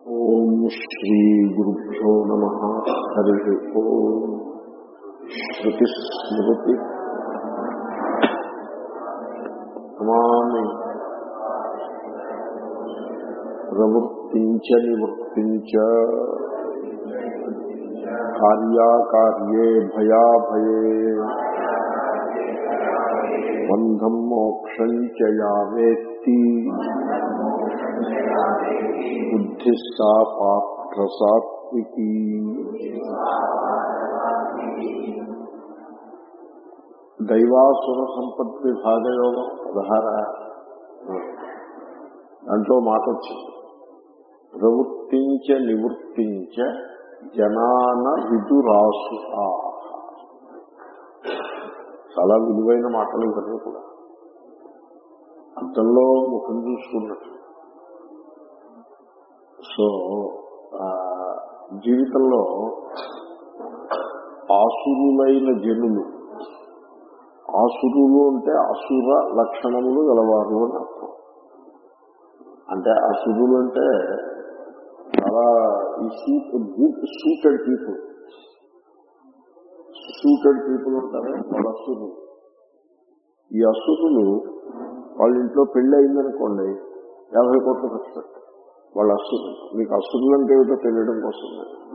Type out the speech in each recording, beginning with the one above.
ఓం శ్రీ గురుభ్యో నమ హరి ఓం శృతిస్మృతి నమామి ప్రవృత్తించ నివృత్తించ కార్యాకార్యే భయాభయే బంధం మోక్షం చ యా వేత్తి బుద్ధి సా పాత్ర సాత్వికీ దైవాసుర సంపత్ విభాగయోగం పదహార దాంట్లో మాట వచ్చింది ప్రవృత్తించ నివృత్తించ జనాన విదురాసు చాలా విలువైన మాటలు ఇవన్నీ కూడా అర్థంలో ముఖం చూసుకున్నట్టు సో జీవితంలో ఆసురులైన జనులు ఆసురులు అంటే అసుర లక్షణములు గలవారు అని అర్థం అంటే అసురులు అంటే చాలా ఈ suit suited people suited people ఉంటారు వాళ్ళ అసురులు ఈ అసురులు వాళ్ళ ఇంట్లో పెళ్లి అయిందనుకోండి యాభై కోట్లు ఖర్చు పెట్టారు వాళ్ళ అసురులు మీకు అసురులు అంటే ఏమిటో తెలియడం కోసం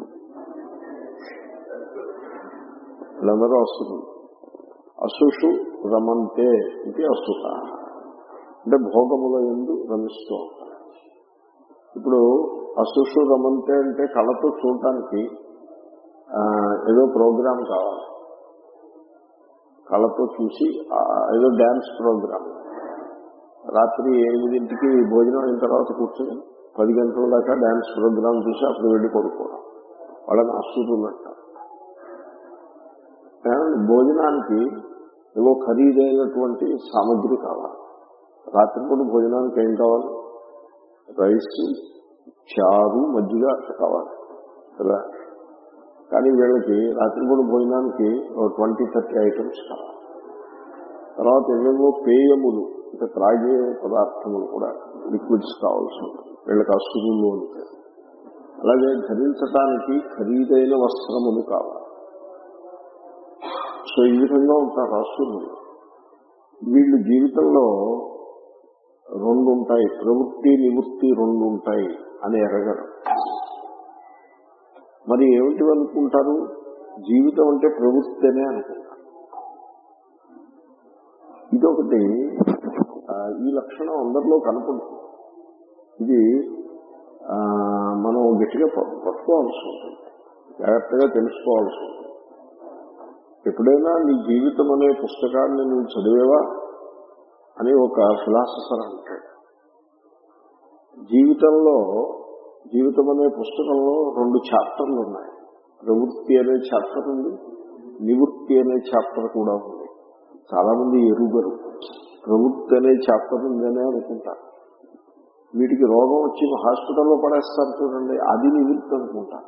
వీళ్ళందరూ అసురులు అసుషు రమంతే ఇది అసుర అంటే భోగముల ఎందు రమిస్తూ ఉంటారు ఇప్పుడు అసుషు రమంతే అంటే కళతో చూడటానికి ఏదో ప్రోగ్రాం కావాలి కళతో చూసి ఏదో డ్యాన్స్ ప్రోగ్రాం రాత్రి ఎనిమిదింటికి భోజనం అయిన తర్వాత కూర్చొని పది గంటల దాకా డ్యాన్స్ ప్రోగ్రాం చూసి అప్పుడు వెళ్ళి పడుకోవడం వాళ్ళని అసురులు అంటారు భోజనానికి ఏవో ఖరీదైనటువంటి సామగ్రి కావాలి రాత్రిపూట భోజనానికి ఏం కావాలి రైస్ చారు మజ్జిగ అట్లా కావాలి కదా కానీ వీళ్ళకి రాత్రిపూట భోజనానికి ట్వంటీ థర్టీ ఐటమ్స్ కావాలి తర్వాత ఏవేవో పేయములు ఇంకా త్రాగే పదార్థములు కూడా లిక్విడ్స్ కావాల్సి ఉంటుంది వీళ్ళకి అసురులు ఉంటాయి అలాగే ధరించడానికి ఖరీదైన వస్త్రములు కావాలి సో ఈ విధంగా ఉంటారు అసురులు వీళ్ళు జీవితంలో రెండు ఉంటాయి ప్రవృత్తి నివృత్తి రెండు ఉంటాయి అని ఎరగడం మరి ఏమిటి అనుకుంటారు జీవితం అంటే ప్రవృత్తి అనే అనుకుంటారు ఇదొకటి ఈ లక్షణం అందరిలో కనపడుతుంది ఇది మనం గట్టిగా పట్టుకోవాల్సి ఉంటుంది జాగ్రత్తగా తెలుసుకోవాల్సి ఉంటుంది ఎప్పుడైనా నీ జీవితం అనే పుస్తకాన్ని నువ్వు చదివేవా అని ఒక ఫిలాసఫర్ అంటాడు జీవితంలో జీవితం అనే పుస్తకంలో రెండు చాప్టర్లు ఉన్నాయి ప్రవృత్తి అనే చాప్టర్ ఉంది నివృత్తి అనే చాప్టర్ కూడా ఉంది చాలా మంది ఎరుగరు ప్రవృత్తి అనే చాప్టర్ ఉందనే అనుకుంటారు వీటికి రోగం వచ్చి హాస్పిటల్లో పడేస్తారు చూడండి అది నివృత్తి అనుకుంటారు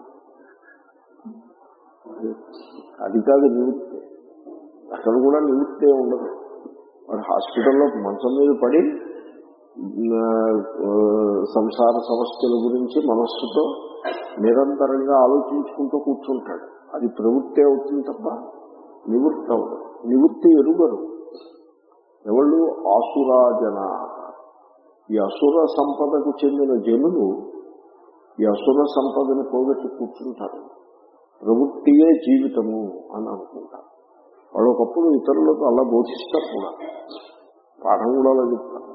అది కాదు నివృత్తి అక్కడ కూడా నివృత్తే ఉండదు వాడు హాస్పిటల్లో మంచం మీద పడి సంసార సమస్యల గురించి మనస్సుతో నిరంతరంగా ఆలోచించుకుంటూ కూర్చుంటాడు అది ప్రవృత్తి అవుతుంది తప్ప నివృత్తి అవ్వదు నివృత్తి ఎరుగరు ఎవళ్ళు ఆసురాజన ఈ అసుర సంపదకు చెందిన జనులు ఈ అసుర సంపదని పోగొట్టి కూర్చుంటారు ప్రవృత్తియే జీవితము అని అనుకుంటారు వాళ్ళు ఒకప్పుడు ఇతరులకు అలా బోధిస్తారు కూడా పాఠం కూడా అలా చెప్తారు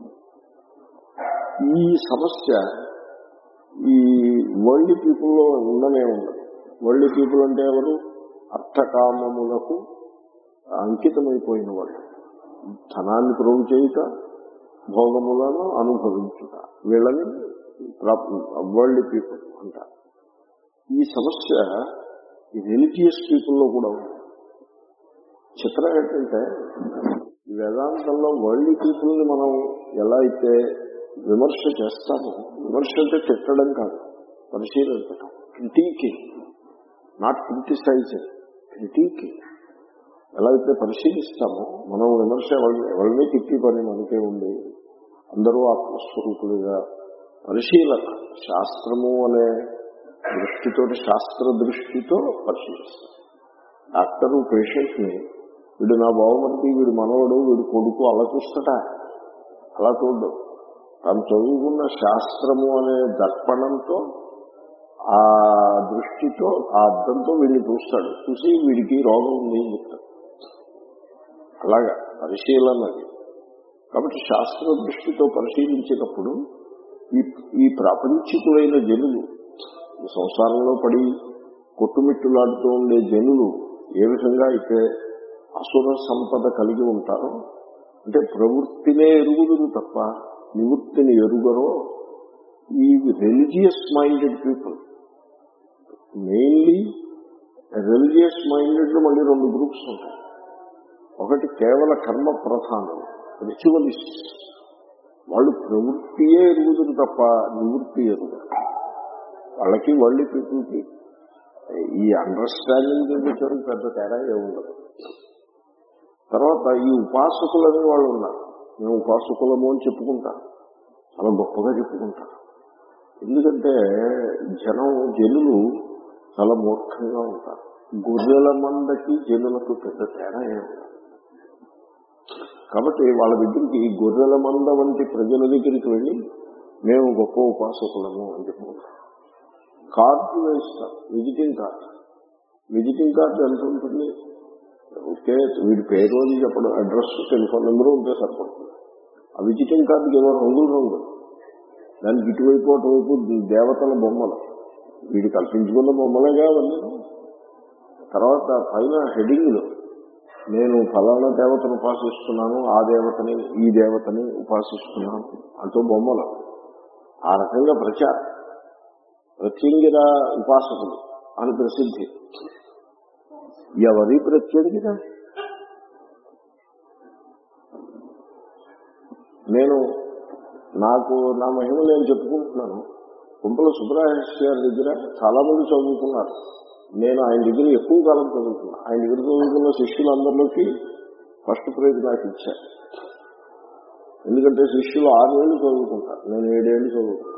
ఈ సమస్య ఈ వరల్డ్ పీపుల్లో ఉండనే ఉండదు వరల్డ్ పీపుల్ అంటే ఎవరు అర్థకామములకు అంకితమైపోయిన వాళ్ళు ధనాన్ని ప్రోగు చేయుట భోగములను అనుభవించుట వీళ్ళని వరల్డ్ పీపుల్ అంటారు ఈ సమస్య ఈ రిలీజియస్ పీపుల్లో కూడా ఉంది చిత్రం ఏంటంటే ఈ వేదాంతంలో వరల్డ్ పీపుల్ని మనం ఎలా అయితే విమర్శ చేస్తామో విమర్శ అంటే తిట్టడం కాదు పరిశీలించడం క్రిటీకింగ్ నాట్ క్రిటిసైజింగ్ క్రిటీకింగ్ ఎలా అయితే పరిశీలిస్తామో మనం విమర్శ ఎవరిని తిట్టి పని మనకే ఉంది అందరూ ఆత్మస్వరూపులుగా పరిశీలన శాస్త్రము అనే దృష్టితో శాస్త్ర దృష్టితో పరిశీలిస్తారు డాక్టరు పేషెంట్ ని వీడు నా బావమరిది వీడు మనవడు వీడు కొడుకు అలా చూస్తాడా అలా చూడ్డు తాను చదువుకున్న శాస్త్రము అనే దర్పణంతో ఆ దృష్టితో ఆ అర్థంతో వీడిని చూస్తాడు చూసి వీడికి రోగం ఉంది అని చెప్తాడు అలాగా పరిశీలన అది కాబట్టి శాస్త్ర దృష్టితో పరిశీలించేటప్పుడు ఈ ఈ ప్రాపంచికులైన జనులు ఈ సంసారంలో పడి కొట్టుమిట్టులాడుతూ ఉండే జనులు ఏ విధంగా అయితే అసుర సంపద కలిగి ఉంటారో అంటే ప్రవృత్తినే ఎరుగుదురు తప్ప నివృత్తిని ఎరుగరో ఈ religious minded people mainly religious minded లో మళ్ళీ రెండు గ్రూప్స్ ఉంటాయి ఒకటి కేవల కర్మ ప్రధానం రిచువలిస్ట్ వాళ్ళు ప్రవృత్తియే ఎరుగుదురు తప్ప నివృత్తి ఎరుగురు వాళ్ళకి వాళ్ళి పీపుల్కి ఈ అండర్స్టాండింగ్ వచ్చేసరికి పెద్ద తేడా ఏముండదు తర్వాత ఈ ఉపాసకులు అనే వాళ్ళు ఉన్నారు మేము ఉపాసకులము అని చెప్పుకుంటారు చాలా గొప్పగా చెప్పుకుంటారు ఎందుకంటే జనం జనులు చాలా మూర్ఖంగా ఉంటారు గొర్రెల మందకి జనులకు పెద్ద తేడా ఏముండదు కాబట్టి వాళ్ళ దగ్గరికి ఈ గొర్రెల మంద వంటి ప్రజల దగ్గరికి వెళ్ళి మేము గొప్ప ఉపాసకులము అని చెప్పుకుంటాం కార్డు వేస్తాం విజిటింగ్ కార్డు విజిటింగ్ కార్డు ఎంత ఉంటుంది ఓకే వీడి పేరు అని చెప్పడం అడ్రస్ టెలిఫోన్ నెంబర్ ఉంటే సరిపడుతుంది ఆ విజిటింగ్ కార్డుకి ఏమో రంగులు రంగులు దానికి ఇటువైపు అటువైపు దేవతల బొమ్మలు వీడి కల్పించుకున్న బొమ్మలేగా అవన్నీ తర్వాత పైన హెడింగ్లు నేను ఫలానా దేవతను ఉపాసిస్తున్నాను ఆ దేవతని ఈ దేవతని ఉపాసిస్తున్నాను అంటూ బొమ్మలు ఆ రకంగా ప్రచారం ప్రత్యంగిర ఉపాసకులు అని ప్రసిద్ధి ఎవరి ప్రత్యంగిర నేను నాకు నా మహిమ నేను చెప్పుకుంటున్నాను కుంపల సుబ్రహ్మణ్య గారి దగ్గర చాలా మంది చదువుకున్నారు నేను ఆయన దగ్గర ఎక్కువ కాలం చదువుకున్నా ఆయన దగ్గర చదువుకున్న శిష్యులందరిలోకి ఫస్ట్ ప్రైజ్ నాకు ఇచ్చారు ఎందుకంటే శిష్యులు ఆరేళ్లు చదువుకుంటారు నేను ఏడేళ్లు చదువుకున్నా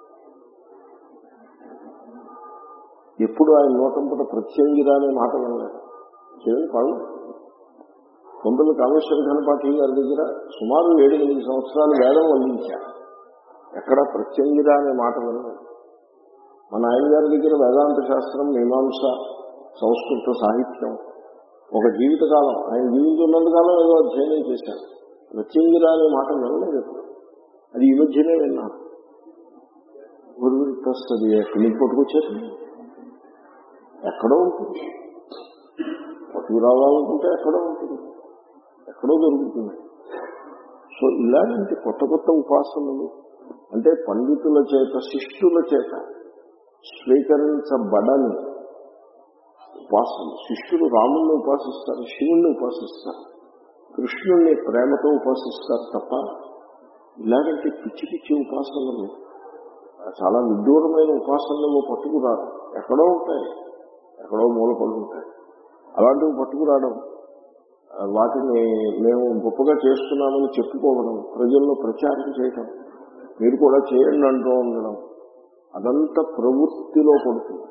ఎప్పుడు ఆయన నోటంపట ప్రత్యంగిరా అనే మాట వినలేదు చేయండి కాదు కొండలు కామేశ్వర ఘనపాఠి గారి దగ్గర సుమారు ఏడు ఎనిమిది సంవత్సరాలు వేదం వల్లించారు ఎక్కడ ప్రత్యంగిరా అనే మాట వినలేదు మన ఆయన గారి దగ్గర వేదాంత శాస్త్రం మీమాంస సంస్కృత సాహిత్యం ఒక జీవితకాలం ఆయన జీవించున్నంతకాలం ఏదో అధ్యయనం చేశాను ప్రత్యంగిరా అనే మాట వినలేదు ఎప్పుడు అది ఈ మధ్యనే విన్నాను గురువు వస్తుంది ఎక్కడికి పట్టుకొచ్చారు ఎక్కడో ఉంటుంది పట్టుకు రావాలనుకుంటే ఎక్కడో ఉంటుంది ఎక్కడో దొరుకుతుంది సో ఇలాంటి కొత్త కొత్త ఉపాసనలు అంటే పండితుల చేత శిష్యుల చేత స్వీకరించబడని ఉపాసన శిష్యులు రాముణ్ణి ఉపాసిస్తారు శివుణ్ణి ఉపాసిస్తారు కృష్ణుణ్ణి ప్రేమతో ఉపాసిస్తారు తప్ప ఇలాగంటే పిచ్చి పిచ్చి ఉపాసనలు చాలా విదూరమైన ఉపాసనలు పట్టుకురారు ఎక్కడో ఉంటాయి ఎక్కడో మూలపడి ఉంటాయి అలాంటివి పట్టుకురావడం వాటిని మేము గొప్పగా చేస్తున్నామని చెప్పుకోవడం ప్రజల్లో ప్రచారం చేయడం మీరు కూడా చేయండి అంటూ ఉండడం అదంతా ప్రవృత్తిలో పడుతుంది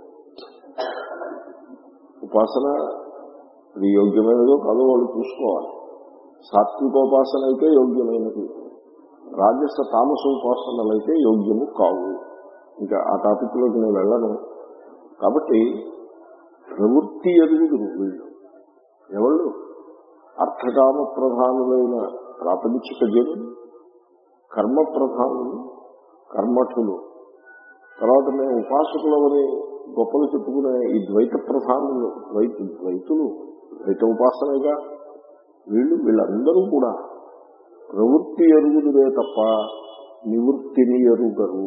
ఉపాసన అది యోగ్యమైనదో కాదో వాళ్ళు చూసుకోవాలి సాత్వికోపాసన అయితే యోగ్యమైనది రాజస తామస ఉపాసనలైతే యోగ్యము కావు ఇంకా ఆ టాపిక్లోకి నేను వెళ్ళను కాబట్టి ప్రవృత్తి ఎరుగుదురు వీళ్ళు ఎవళ్ళు అర్థకామ ప్రధానులైన ప్రాపంచిక జనులు కర్మ ప్రధానులు కర్మఠులు తర్వాత మేము ఉపాసకులమని గొప్పలు చెప్పుకునే ఈ ద్వైత ప్రధానులు ద్వైత ద్వైతులు ద్వైత ఉపాసనగా వీళ్ళు వీళ్ళందరూ కూడా ప్రవృత్తి ఎరుగుదురే తప్ప నివృత్తిని ఎరుగరు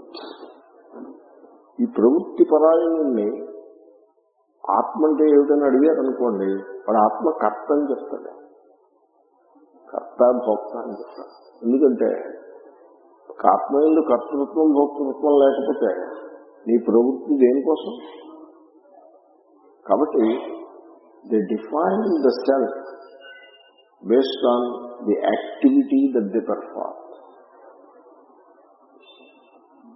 ఈ ప్రవృత్తి పరాయణుణ్ణి ఆత్మ అంటే ఏమిటని అడిగారు అనుకోండి వాడు ఆత్మ కర్త అని చెప్తాడు కర్త భోక్త అని చెప్తాడు ఎందుకంటే ఆత్మ ఎందు కర్తృత్వం భోక్తృత్వం లేకపోతే నీ ప్రవృత్తి దేనికోసం కాబట్టి the define the self based on the activity that the perform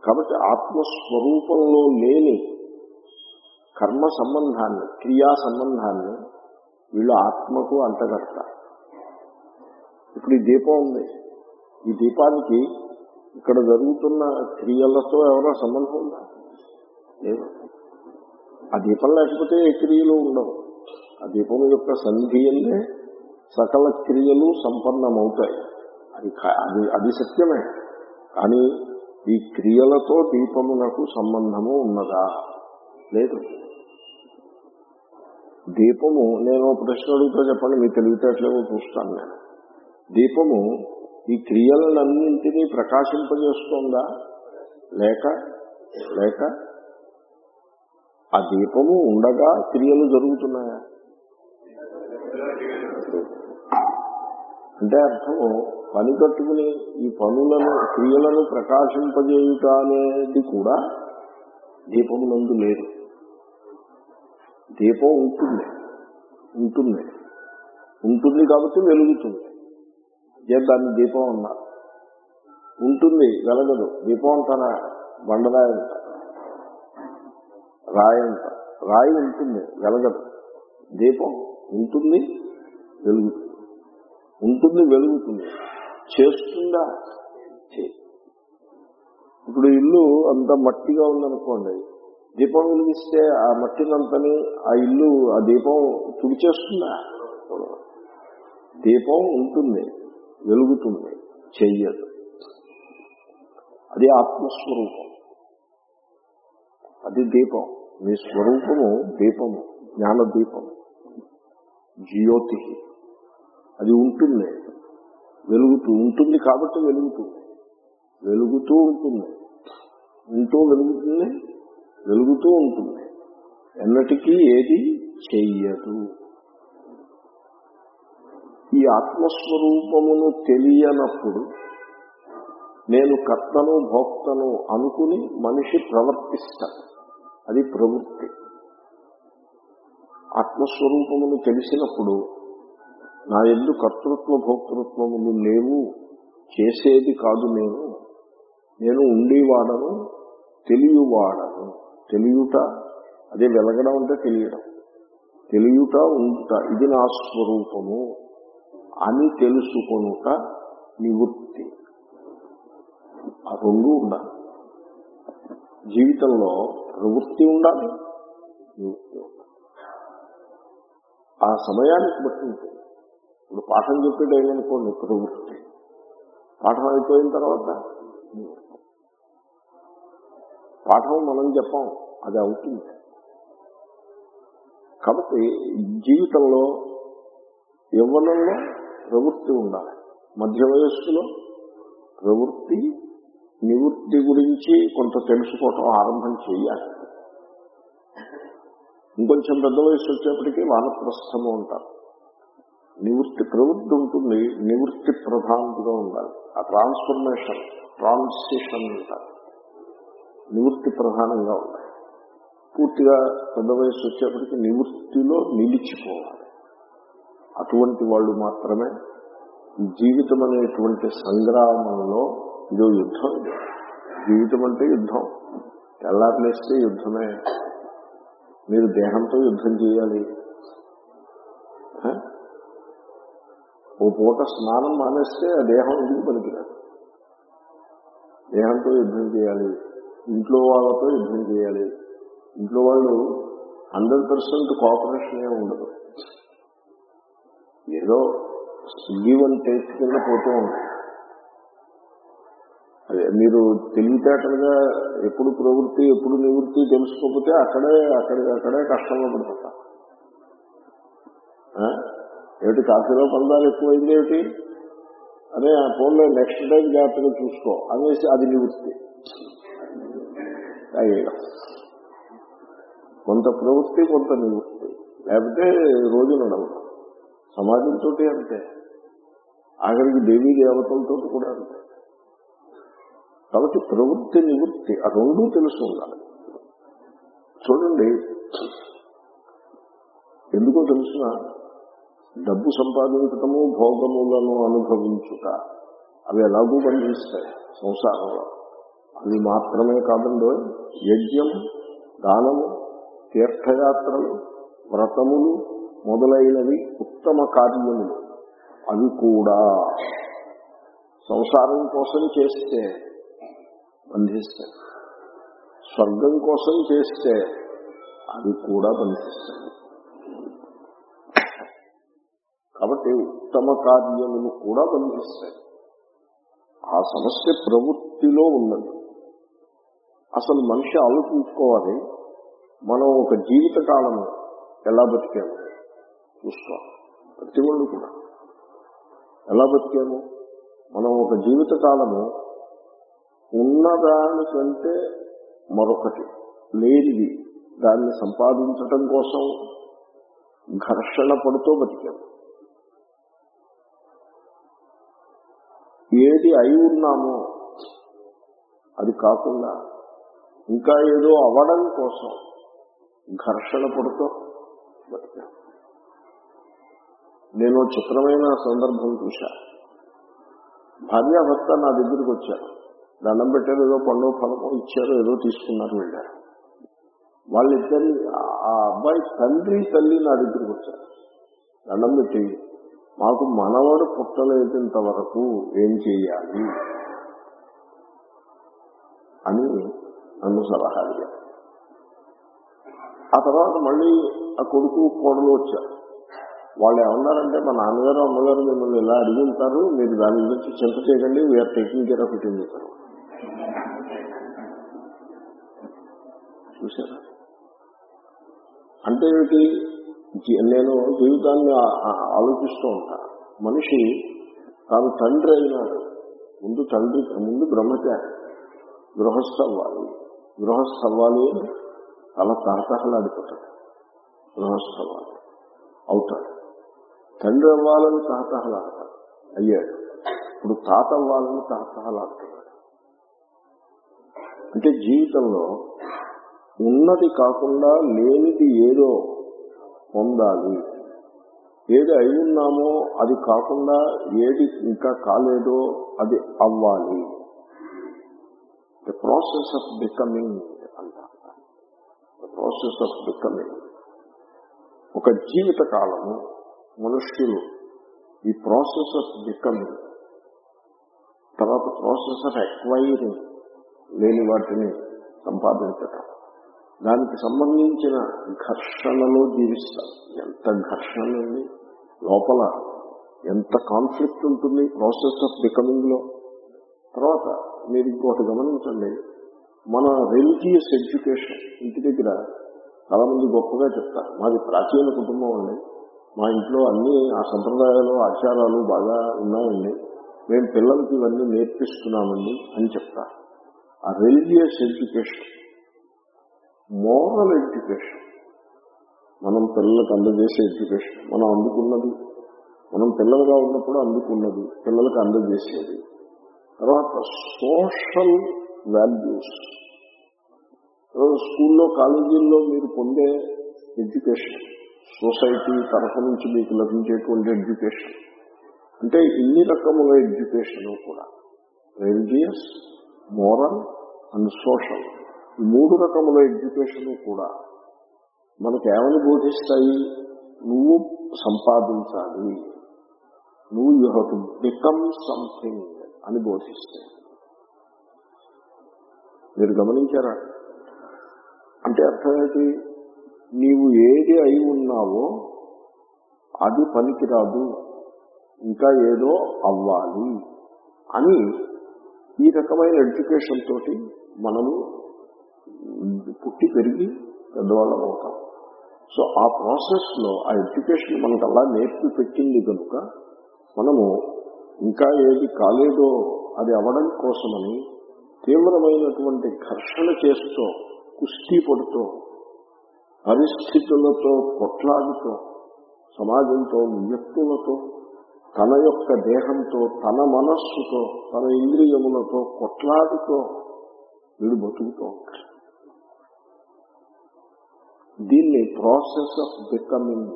కాబట్టి ఆత్మస్వరూపంలో లేని కర్మ సంబంధాన్ని క్రియా సంబంధాన్ని వీళ్ళు ఆత్మకు అంటగడతారు ఇప్పుడు ఈ దీపం ఉంది ఈ దీపానికి ఇక్కడ జరుగుతున్న క్రియలతో ఎవరో సంబంధం ఉందా లేదు ఆ దీపం లేకపోతే ఏ క్రియలు ఉండవు ఆ దీపం యొక్క సంధియల్లే సకల క్రియలు సంపన్నమవుతాయి అది కా- అది అది సత్యమే కానీ ఈ క్రియలతో దీపమునకు సంబంధము ఉన్నదా లేదు దీపము నేను ఒక ప్రశ్న అడుగుతా చెప్పండి మీ తెలివితేటలేమో చూస్తాను నేను దీపము ఈ క్రియలన్నింటినీ ప్రకాశింపజేస్తోందా లేక లేక ఆ దీపము ఉండగా క్రియలు జరుగుతున్నాయా అంటే అర్థము పని కట్టుకుని ఈ పనులను క్రియలను ప్రకాశింపజేయుట అనేది కూడా దీపమునందు లేదు దీపం ఉంటుంది ఉంటుంది ఉంటుంది కాబట్టి వెలుగుతుంది ఏ దాన్ని దీపం అన్నారు ఉంటుంది వెలగదు దీపం అంటారా బండరాయి అంట రాయి అంట రాయి ఉంటుంది వెలగదు దీపం ఉంటుంది వెలుగుతుంది ఉంటుంది వెలుగుతుంది చేస్తుందా చేయదు. ఇప్పుడు ఇల్లు అంత మట్టిగా ఉందనుకోండి దీపం వెలిగిస్తే ఆ మట్టినంతని ఆ ఇల్లు ఆ దీపం తుడిచేస్తుందా దీపం ఉంటుంది వెలుగుతుంది చెయ్యదు అది ఆత్మస్వరూపం అది దీపం మీ స్వరూపము దీపము జ్ఞాన దీపము జ్యోతి అది ఉంటుంది వెలుగుతూ ఉంటుంది కాబట్టి వెలుగుతుంది వెలుగుతూ ఉంటుంది ఉంటూ వెలుగుతుంది వెలుగుతూ ఉంటుంది ఎన్నటికీ ఏది చెయ్యదు ఈ ఆత్మస్వరూపమును తెలియనప్పుడు నేను కర్తను భోక్తను అనుకుని మనిషి ప్రవర్తిస్తాడు అది ప్రవృత్తి ఆత్మస్వరూపమును తెలిసినప్పుడు నా ఎందు కర్తృత్వ భోక్తృత్వములు లేవు చేసేది కాదు నేను నేను ఉండేవాడను తెలియవాడను తెలియుట అదే వెలగడం అంటే తెలియడం తెలియుట ఉండుట ఇది నా స్వరూపము అని తెలుసుకొనుట నివృత్తి ఆ రెండు ఉండాలి జీవితంలో ప్రవృత్తి ఉండాలి నివృత్తి ఉండాలి ఆ సమయానికి బట్టి ఉంటుంది ఇప్పుడు పాఠం చెప్పేది ఏమనుకోండి ప్రవృత్తి పాఠం అయిపోయిన తర్వాత నివృత్తి. పాఠం మనం చెప్పాం అది అవుతుంది కాబట్టి జీవితంలో యవ్వనంలో ప్రవృత్తి ఉండాలి మధ్య వయస్సులో ప్రవృత్తి నివృత్తి గురించి కొంత తెలుసుకోవటం ఆరంభం చేయాలి ఇంకొంచెం పెద్ద వయసు వచ్చేప్పటికీ వానప్రస్థము ఉంటారు నివృత్తి ప్రవృత్తి ఉంటుంది నివృత్తి ప్రధానంగా ఉండాలి ఆ ట్రాన్స్ఫర్మేషన్ ట్రాన్సిషన్ అంటారు నివృత్తి ప్రధానంగా ఉండాలి పూర్తిగా పెద్ద వయసు వచ్చేప్పటికి నివృత్తిలో నిలిచిపోవాలి అటువంటి వాళ్ళు మాత్రమే ఈ జీవితం అనేటువంటి సంగ్రామంలో ఇదో యుద్ధం ఇది జీవితం అంటే యుద్ధం తెల్లారులేస్తే యుద్ధమే మీరు దేహంతో యుద్ధం చేయాలి హ? ఓ పూట స్నానం మానేస్తే ఆ దేహం ఎందుకు పనికిరాదు దేహంతో యుద్ధం చేయాలి ఇంట్లో వాళ్ళతో యుద్ధం చేయాలి ఇంట్లో వాళ్ళు హండ్రెడ్ పర్సెంట్ కోఆపరేషన్ ఉండదు ఏదో గివ్ అండ్ టేస్ట్ కింద పోతూ ఉంటుంది అదే మీరు తెలివితేటలుగా ఎప్పుడు ప్రవృత్తి ఎప్పుడు నివృత్తి తెలుసుకోకపోతే అక్కడే అక్కడే అక్కడే కష్టంలో పడిపోతారు ఆ? ఏమిటి కాఫీలో పందాలు ఎక్కువైంది ఏమిటి అదే ఆ ఫోన్లో నెక్స్ట్ టైం జాగ్రత్తగా చూసుకో అనేసి అది నివృత్తి తాగేయడం కొంత ప్రవృత్తి కొంత నివృత్తి లేకపోతే రోజు నడవడం సమాజంతో అంతే ఆఖరికి దేవీ దేవతలతో కూడా అంతే కాబట్టి ప్రవృత్తి నివృత్తి ఆ రెండూ తెలుసు ఉండాలి చూడండి ఎందుకో తెలుసిన డబ్బు సంపాదించటము భోగములను అనుభవించుట అవి ఎలాగూ బంధిస్తాయి సంసారంలో అవి మాత్రమే కాదండో యజ్ఞం దానము తీర్థయాత్రలు వ్రతములు మొదలైనవి ఉత్తమ కార్యములు అవి కూడా సంసారం కోసం చేస్తే బంధిస్తాయి స్వర్గం కోసం చేస్తే అవి కూడా బంధిస్తాయి కాబట్టి ఉత్తమ కార్యములు కూడా బంధిస్తాయి ఆ సమస్య ప్రవృత్తిలో ఉన్నది అసలు మనిషి ఆలోచించుకోవాలి మనం ఒక జీవిత కాలము ఎలా బతికాము చూసుకోవాలి ప్రతి వాళ్ళు కూడా ఎలా బతికాము మనం ఒక జీవిత కాలము ఉన్నదానికంటే మరొకటి లేనిది దాన్ని సంపాదించటం కోసం ఘర్షణ పడుతూ బతికాము ఏది అయి ఉన్నామో అది కాకుండా ఇంకా ఏదో అవ్వడం కోసం ఘర్షణ పడుతూ బతికాం నేను చిత్రమైన సందర్భం చూశా భార్యాభర్త నా దగ్గరికి వచ్చారు దండం పెట్టారు ఏదో పండుగ ఫలమో ఇచ్చారు ఏదో తీసుకున్నారు వెళ్ళారు వాళ్ళిద్దరి ఆ అబ్బాయి తండ్రి తల్లి నా దగ్గరికి వచ్చారు దండం పెట్టి మాకు మనవడు పుట్టలేదంత వరకు ఏం చేయాలి అని నన్ను సలహా అడిగారు ఆ తర్వాత మళ్ళీ ఆ కొడుకు కోడలు వచ్చారు వాళ్ళు ఏమన్నారంటే మా నాన్నగారు అమ్మగారు మిమ్మల్ని ఇలా అడిగి ఉంటారు మీరు దాని గురించి చింత చేయకండి we are taking care of it in చూసారా అంటే ఏమిటి జీ- నేను జీవితాన్ని ఆ- ఆ- ఆలోచిస్తూ ఉంటా మనిషి తాను తండ్రి అయినాడు ముందు తండ్రి ముందు బ్రహ్మచారి గృహస్థ అవ్వాలి గృహస్థ అవ్వాలి అని చాలా తహతహలాడిపోతాడు గృహస్థ అవ్వాలి అవుతాడు తండ్రి అవ్వాలని తహతహలాడతాడు అయ్యాడు ఇప్పుడు తాత అవ్వాలని తహతహలాడుతున్నాడు అంటే జీవితంలో ఉన్నది కాకుండా లేనిది ఏదో పొందాలి ఏది అయి ఉన్నామో అది కాకుండా ఏది ఇంకా కాలేదో అది అవ్వాలి ద ప్రాసెస్ ఆఫ్ బికమింగ్ అంటారు ద ప్రాసెస్ ఆఫ్ బికమింగ్ ఒక జీవిత కాలము మనుష్యులు ఈ ప్రాసెస్ ఆఫ్ బికమింగ్ తర్వాత ప్రాసెస్ ఆఫ్ ఎక్వైరింగ్ లేని వాటిని సంపాదించటం దానికి సంబంధించిన ఘర్షణలో జీవిస్తారు ఎంత ఘర్షణ ఉంది లోపల ఎంత కాన్ఫ్లిక్ట్ ఉంటుంది ప్రాసెస్ ఆఫ్ బికమింగ్ లో తర్వాత మీరు ఇంకోటి గమనించండి మన రిలీజియస్ ఎడ్యుకేషన్ ఇంటి దగ్గర చాలా మంది గొప్పగా చెప్తారు మాది ప్రాచీన కుటుంబం అండి మా ఇంట్లో అన్ని ఆ సంప్రదాయాలు ఆచారాలు బాగా ఉన్నాయండి మేము పిల్లలకి ఇవన్నీ నేర్పిస్తున్నామండి అని చెప్తారు ఆ రిలీజియస్ ఎడ్యుకేషన్ మోరల్ ఎడ్యుకేషన్ మనం పిల్లలకు అందజేసే ఎడ్యుకేషన్ మనం అందుకున్నది మనం పిల్లలుగా ఉన్నప్పుడు అందుకున్నది పిల్లలకు అందజేసేది తర్వాత సోషల్ వాల్యూస్ స్కూల్లో కాలేజీల్లో మీరు పొందే ఎడ్యుకేషన్ సొసైటీ తరఫు నుంచి మీకు లభించేటువంటి ఎడ్యుకేషన్ అంటే ఇన్ని రకముల ఎడ్యుకేషన్ కూడా రిలీజియస్ మోరల్ అండ్ సోషల్ ఈ మూడు రకముల ఎడ్యుకేషన్ కూడా మనకు ఏమని బోధిస్తాయి నువ్వు సంపాదించాలి నువ్వు you have to become something అని బోధిస్తాయి మీరు గమనించారా అంటే అర్థం ఏంటి నీవు ఏది అయి ఉన్నావో అది పనికిరాదు ఇంకా ఏదో అవ్వాలి అని ఈ రకమైన ఎడ్యుకేషన్ తోటి మనము పుట్టి పెరిగి పెద్దవాళ్ళం అవుతాం సో ఆ ప్రాసెస్ లో ఆ ఎడ్యుకేషన్ మనకు అలా నేర్పి పెట్టింది కనుక మనము ఇంకా ఏది కాలేదో అది అవడం కోసమని తీవ్రమైనటువంటి ఘర్షణ చేస్తూ కుస్తీ పడుతూ పరిస్థితులతో కొట్లాడుతూ సమాజంతో వ్యక్తులతో తన యొక్క దేహంతో తన మనస్సుతో తన ఇంద్రియములతో కొట్లాడుతూ వీడు బతుకుతూ ఉంటాడు దీన్ని process of becoming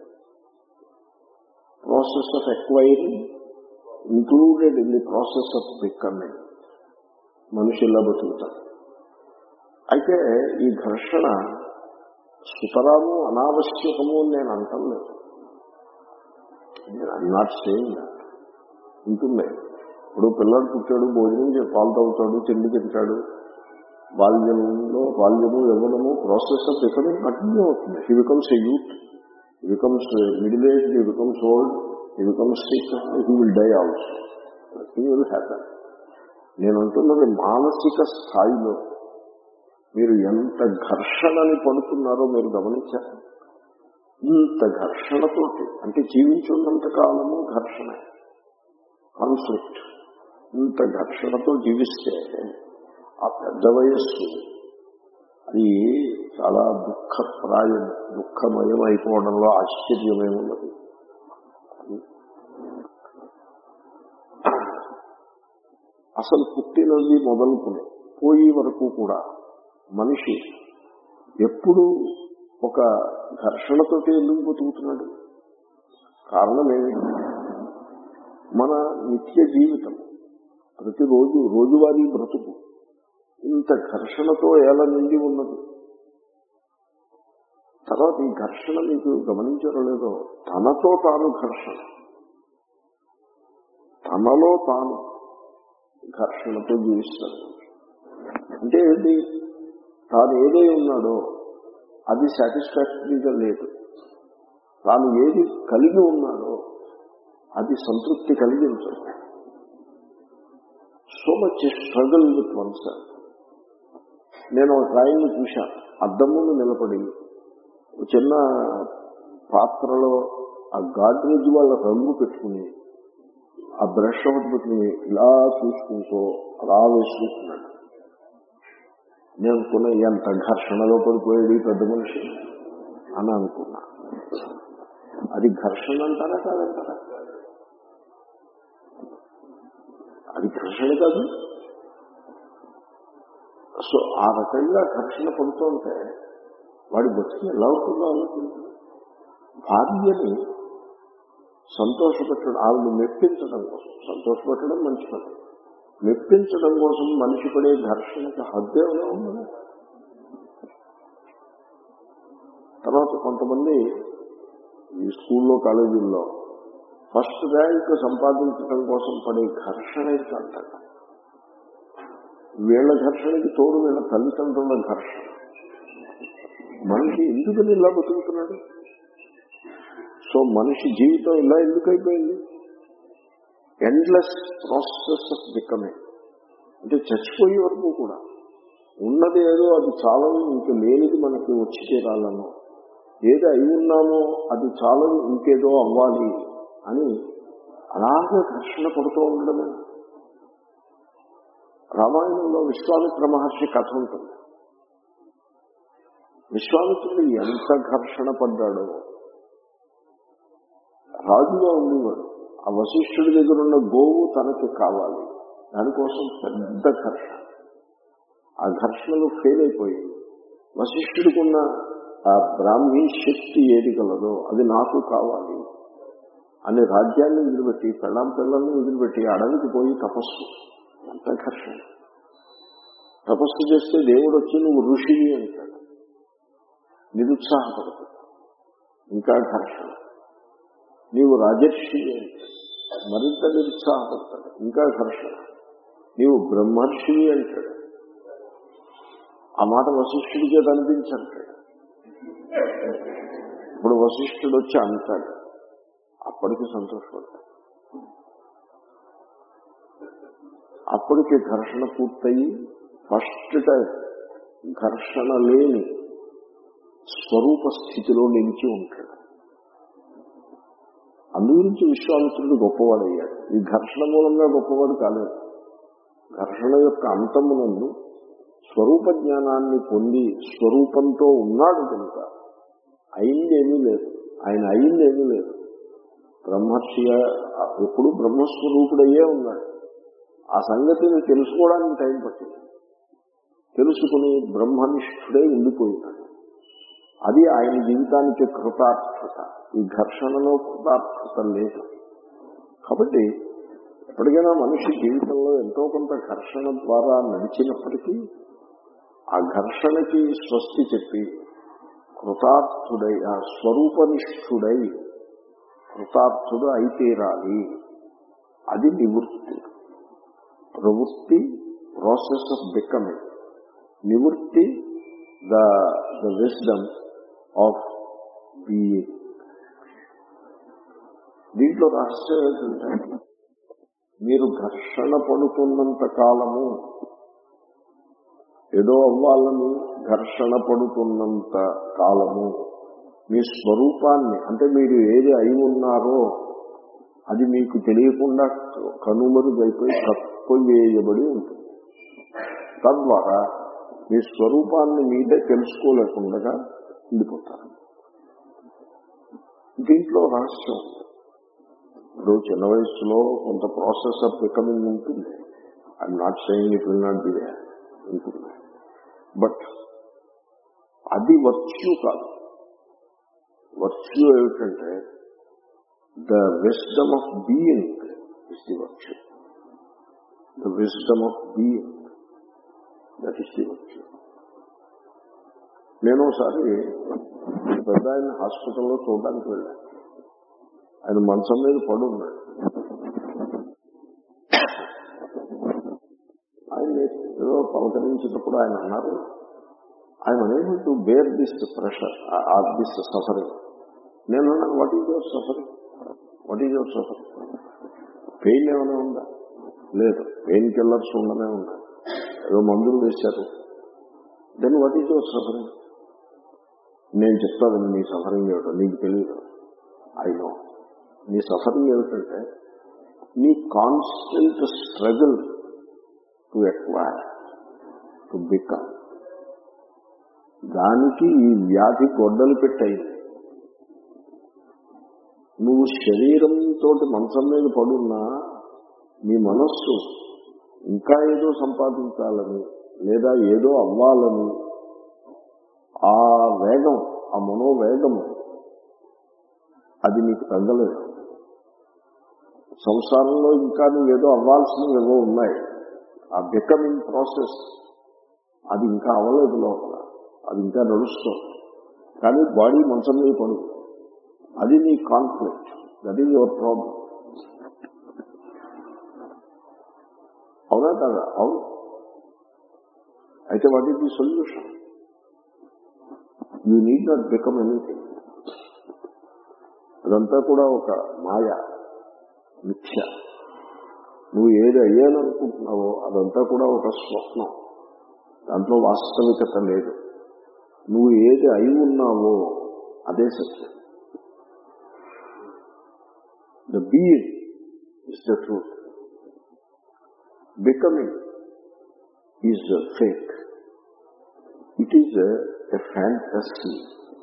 process of acquiring included in the process of becoming మనిషి ఇలా బతుకుతాడు అయితే ఈ ఘర్షణ సుతరాము అనావశ్యకము అని నేను అంటాం లేదు నేను నాట్ సేయింగ్ ఉంటుంది ఇప్పుడు పిల్లడు పుట్టాడు భోజనం చే- పాలు తాగుతాడు తిండి తింటాడు బాల్యంలో బాల్యము యవ్వనము ప్రాసెస్ ఆఫ్ బికమింగ్ కంటిన్యూ అవుతుంది he becomes a youth he becomes middle age he becomes old he becomes sick he will die also he will happen నేను అంటున్నది మానసిక స్థాయిలో మీరు ఎంత ఘర్షణని పడుతున్నారో మీరు గమనించారు ఇంత ఘర్షణతోటి అంటే జీవించున్నంత కాలము ఘర్షణ కాన్ఫ్లిక్ట్ ఇంత ఘర్షణతో జీవిస్తే ఆ పెద్ద వయస్సు అది చాలా దుఃఖప్రాయం దుఃఖమయం అయిపోవడంలో ఆశ్చర్యమేమున్నది అసలు పుట్టినది మొదలుకుని పోయే వరకు కూడా మనిషి ఎప్పుడు ఒక ఘర్షణతోటి ఎందుకు బతుకుతున్నాడు కారణం ఏమిటి మన నిత్య జీవితం ప్రతిరోజు రోజువారీ బ్రతుకు ఇంత ఘర్షణతో ఎలా నిండి ఉన్నది తర్వాత ఈ ఘర్షణ మీకు గమనించారో లేదో తనతో తాను ఘర్షణ తనలో తాను ఘర్షణతో జీవిస్తాడు అంటే ఏంటి తాను ఏదై ఉన్నాడో అది సాటిస్ఫాక్టరీగా లేదు తాను ఏది కలిగి ఉన్నాడో అది సంతృప్తి కలిగించదు so much struggle with one self నేను ఒక ఆయన్ని చూశాను అద్దం ముందు నిలబడి ఒక చిన్న పాత్రలో ఆ గాడ్రేజ్ వాళ్ళ రంగు పెట్టుకుని ఆ బ్రష్ ఒకటి పెట్టుకుని ఇలా చూసుకుంటూ అలా వేసుకుంటున్నాడు నేను అనుకున్నా ఎంత ఘర్షణలో పడిపోయాడు ఈ పెద్ద మనిషి అని అనుకున్నా అది ఘర్షణ అంటారా కాదంటారా అది ఘర్షణ కాదు సో ఆ రకంగా ఘర్షణ పడుతూ ఉంటే వాడి బతుకు ఎలా అవుతుందో ఆలోచించండి భార్యని సంతోషపెట్టడం ఆవిడ మెప్పించడం కోసం సంతోషపెట్టడం మంచి పని మెప్పించడం కోసం మనిషి పడే ఘర్షణకి హద్దేమైనా ఉన్నదా తర్వాత కొంతమంది ఈ స్కూల్లో కాలేజీల్లో ఫస్ట్ ర్యాంక్ సంపాదించడం కోసం పడే ఘర్షణ ఇది అంటారు వీళ్ళ ఘర్షణకి తోడు వీళ్ళ తల్లిదండ్రుల ఘర్షణ మనిషి ఎందుకని ఇలా బతుకుతున్నాడు సో మనిషి జీవితం ఇలా ఎందుకు అయిపోయింది ఎండ్లెస్ ప్రాసెస్ ఆఫ్ బికమింగ్ అంటే చచ్చిపోయే వరకు కూడా ఉన్నది ఏదో అది చాలని ఇంక లేనిది మనకి వచ్చి తీరాలను ఏది అయి ఉన్నామో అది చాలని ఇంకేదో అవ్వాలి అని అలాగే ఘర్షణ పడుతూ ఉండడమే రామాయణంలో విశ్వామిత్ర మహర్షి కథ ఉంటుంది విశ్వామిత్రుడు ఎంత ఘర్షణ పడ్డాడో రాజుగా ఉండేవాడు ఆ వశిష్ఠుడి దగ్గర ఉన్న గోవు తనకి కావాలి దానికోసం పెద్ద ఘర్షణ ఆ ఘర్షణలో ఫెయిల్ అయిపోయింది వశిష్ఠుడికున్న ఆ బ్రాహ్మీ శక్తి ఏది కలదో అది నాకు కావాలి అని రాజ్యాన్ని వదిలిపెట్టి పెళ్ళాం పిల్లల్ని వదిలిపెట్టి అడవికి పోయి తపస్సు ఎంత ఘర్షణ తపస్సు చేస్తే దేవుడు వచ్చి నువ్వు ఋషివి అంటాడు నిరుత్సాహపడతాడు ఇంకా ఘర్షణ నీవు రాజర్షి అంటాడు మరింత నిరుత్సాహపడతాడు ఇంకా ఘర్షణ నీవు బ్రహ్మర్షివి అంటాడు ఆ మాట వశిష్ఠుడికే కనిపించంటాడు ఇప్పుడు వశిష్ఠుడు వచ్చి అంటాడు అప్పటికి సంతోషపడతాడు అప్పటికి ఘర్షణ పూర్తయి ఫస్ట్ టైం ఘర్షణ లేని స్వరూప స్థితిలో నిలిచి ఉంటాడు అందు గురించి విశ్వామిత్రుడు గొప్పవాడయ్యాడు ఈ ఘర్షణ మూలంగా గొప్పవాడు కాలేదు ఘర్షణ యొక్క అంతమునందు స్వరూప జ్ఞానాన్ని పొంది స్వరూపంతో ఉన్నాడు కనుక అయిందేమీ లేదు ఆయన అయిందేమీ లేదు బ్రహ్మర్షిగా ఎప్పుడు బ్రహ్మస్వరూపుడయ్యే ఉన్నాడు ఆ సంగతిని తెలుసుకోవడానికి టైం పట్టింది తెలుసుకుని బ్రహ్మనిష్ఠుడే ఉండిపోయినాడు అది ఆయన జీవితానికి కృతార్థత ఈ ఘర్షణలో కృతార్థత లేదు కాబట్టి ఎప్పటికైనా మనిషి జీవితంలో ఎంతో కొంత ఘర్షణ ద్వారా నడిచినప్పటికీ ఆ ఘర్షణకి స్వస్తి చెప్పి కృతార్థుడై ఆ స్వరూపనిష్ఠుడై కృతార్థుడు అయితీరాలి అది నివృత్తి ప్రవృత్తి ప్రాసెస్ ఆఫ్ బికమింగ్ నివృత్తి the the wisdom of being దీంట్లో రహస్యం ఏంటంటే మీరు ఘర్షణ పడుతున్నంత కాలము ఏదో అవ్వాలని ఘర్షణ పడుతున్నంత కాలము మీ స్వరూపాన్ని అంటే మీరు ఏది అయి ఉన్నారో అది మీకు తెలియకుండా కనుమరుగైపోయి కప్పివేయబడి ఉంటుంది తద్వారా మీ స్వరూపాన్ని మీదే తెలుసుకోలేకుండా ఉండిపోతారు దీంట్లో రహస్యం ఉంది. ఇప్పుడు చిన్న వయసులో కొంత ప్రాసెస్ ఆఫ్ బికమింగ్ ఉంటుంది I'm not saying it will not be there ఉంటుంది బట్ అది వర్చ్యూ కాదు వర్చ్యూ ఏమిటంటే the wisdom of being is the virtue the wisdom of being that is the virtue నేను ఒకసారి పెద్ద ఆయన హాస్పిటల్లో చూడడానికి వెళ్ళాను ఆయన మంచం మీద పడి ఉన్నాడు ఆయన ఏదో పలకరించినప్పుడు ఆయన అన్నారు ఆయన unable to bear this pressure or this suffering నేను అన్నాను what is your suffering what is your suffering pain ఏమైనా ఉందా లేదు పెయిన్ కిల్లర్స్ ఉండనే ఉన్నాయి ఏదో మందులు వేశారు then what is your suffering నేను చెప్తాను నీ సఫరింగ్ ఏమిటో నీకు తెలియదు ఐ నో నీ సఫరింగ్ ఏమిటంటే నీ constant struggle to acquire to become దానికి ఈ వ్యాధి గొడ్డలు పెట్టయింది నువ్వు శరీరంతో మంచం మీద పడున్నా నీ మనస్సు ఇంకా ఏదో సంపాదించాలని లేదా ఏదో అవ్వాలని ఆ వేగం ఆ మనోవేగము అది నీకు తగ్గలేదు సంసారంలో ఇంకా నువ్వు ఏదో అవ్వాల్సినవి ఏవో ఉన్నాయి ఆ బికమింగ్ ప్రాసెస్ అది ఇంకా అవ్వలేదు లోపల అది ఇంకా నడుస్తుంది కానీ బాడీ మంచం మీద పడు అది నీ conflict that is your problem అవునా కదా అవును అయితే what is the solution you need not become anything అదంతా కూడా ఒక మాయ మిథ్య నువ్వు ఏది అయ్యాలనుకుంటున్నావో అదంతా కూడా ఒక స్వప్నం దాంట్లో వాస్తవికత లేదు నువ్వు ఏది అయి ఉన్నావో అదే సత్యం the being is the truth becoming is the fake it is a fantasy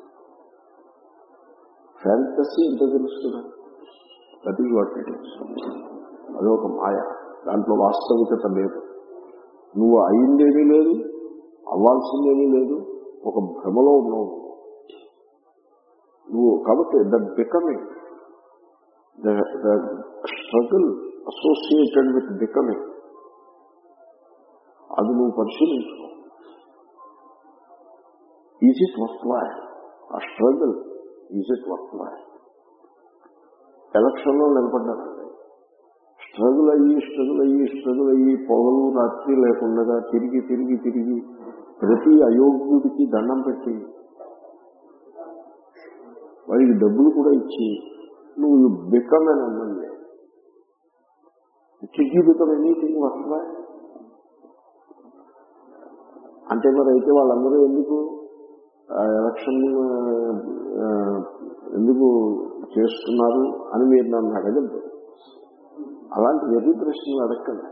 fantasy ఎంత తెలుస్తుందా that is what it is అదొక మాయ దాంట్లో వాస్తవికత లేదు నువ్వు అయిందేమీ లేదు అవ్వాల్సిందేమీ లేదు ఒక భ్రమలో ఉన్నావు నువ్వు కాబట్టి that becoming the struggle associated with becoming అది నువ్వు పరిశీలించుకో ఈజ్ ఇట్ వర్త్ వాయ్ ఆ struggle is it worth why ఎలక్షన్లో నిలబడ్డారండి స్ట్రగుల్ అయ్యి స్ట్రగుల్ అయ్యి స్ట్రగుల్ అయ్యి పొగలు రాత్రి లేకుండా తిరిగి తిరిగి తిరిగి ప్రతి అయోగ్యుడికి దండం పెట్టి వాడికి డబ్బులు కూడా ఇచ్చి నువ్వు బికమ్ అని ఎమ్మెల్యే కిడ్నీ బికమ్ ఎనీథింగ్ వస్తుందా అంటే మరి అయితే వాళ్ళందరూ ఎందుకు ఆ ఎలక్షన్ ఆ, ఎందుకు చేస్తున్నారు అని మీరు నన్ను అడగద్దు అలాంటి వెర్రి ప్రశ్నలు అడగండి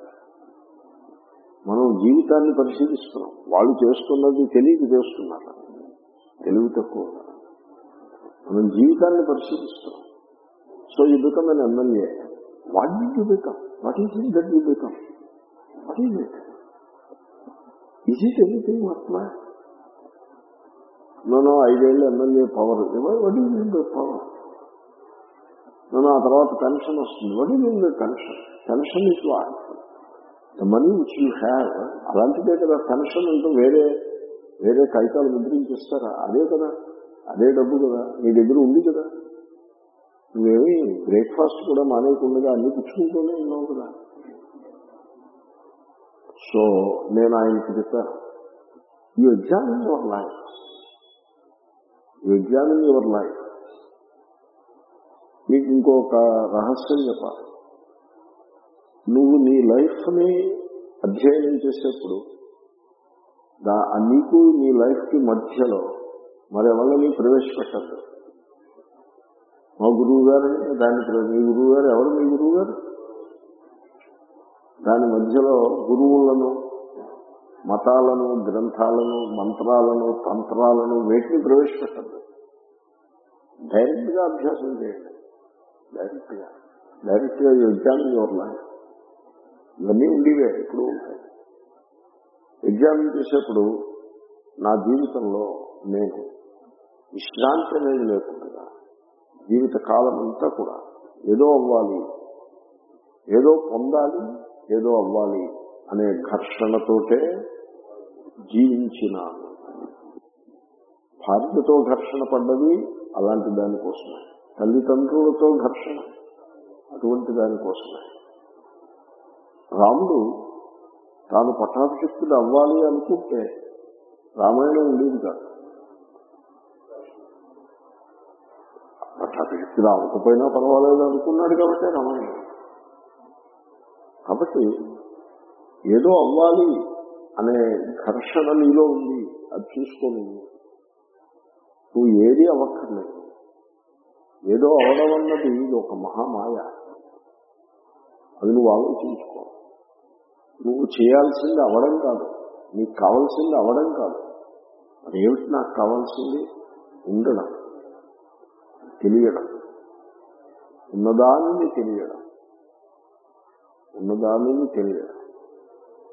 మనం జీవితాన్ని పరిశీలిస్తున్నాం వాళ్ళు చేస్తున్నది తెలియక చేస్తున్నారు తెలివి తక్కువ మనం జీవితాన్ని పరిశీలిస్తున్నాం so you become an MLA what did you become what is it that you become what is it is it anything వర్త్మా నో ఐదేళ్ళు MLA power what is it power నేను ఆ తర్వాత పెన్షన్ వస్తుంది what is pension pension is what the money which you have అలాంటిదే కదా pension అంటూ వేరే వేరే కాగితాలు ముద్రించేస్తారా అదే కదా అదే డబ్బు కదా నీ దగ్గర ఉంది కదా నువ్వేమి బ్రేక్ఫాస్ట్ కూడా మానేయకుండా అన్ని పుచ్చుకుంటూనే ఉన్నావు కదా సో నేను ఆయనకి చెప్పాను you examine your life you examine your life మీకు ఇంకొక రహస్యం చెప్పాలి నువ్వు నీ లైఫ్ని అధ్యయనం చేసేప్పుడు దా నీకు నీ లైఫ్కి మధ్యలో మరెవరిని ప్రవేశపెట్టద్దు మా గురువు గారు దాని మీ గురువు గారు ఎవరు మీ గురువు గారు దాని మధ్యలో గురువులను మతాలను గ్రంథాలను మంత్రాలను తంత్రాలను వేటిని ప్రవేశపెట్టద్దు డైరెక్ట్ గా అభ్యాసం చేయండి డైరెక్ట్ గా డైరెక్ట్ గా ఎగ్జామిన్ యువర్ లైఫ్ ఇవన్నీ ఉండేవే ఇప్పుడు ఉంటాయి ఎగ్జామిన్ చేసేప్పుడు నా జీవితంలో నేను విశ్రాంతి అనేది లేకుండా జీవిత కాలం అంతా కూడా ఏదో అవ్వాలి ఏదో పొందాలి ఏదో అవ్వాలి అనే ఘర్షణతోటే జీవించినాను భార్యతో ఘర్షణ పడ్డది అలాంటి దానికోసమే తల్లిదండ్రులతో ఘర్షణ అటువంటి దానికోసమే రాముడు తాను పట్టాభిషక్తుడు అవ్వాలి అనుకుంటే రామాయణం ఉండేది కాదు పట్టాభిషక్తుడు అవ్వకపోయినా పర్వాలేదు అనుకున్నాడు కాబట్టి రామాయణం కాబట్టి ఏదో అవ్వాలి అనే ఘర్షణ నీలో ఉంది అది చూసుకోను నువ్వు ఏది అవ్వక్కర్లేదు ఏదో అవడం అన్నది ఇది ఒక మహామాయ అది నువ్వు ఆలోచించుకో నువ్వు చేయాల్సింది అవడం కాదు నీకు కావాల్సింది అవడం కాదు మరి ఏమిటి నాకు కావాల్సింది ఉండడం తెలియడం ఉన్నదానిని తెలియడం ఉన్నదానిని తెలియడం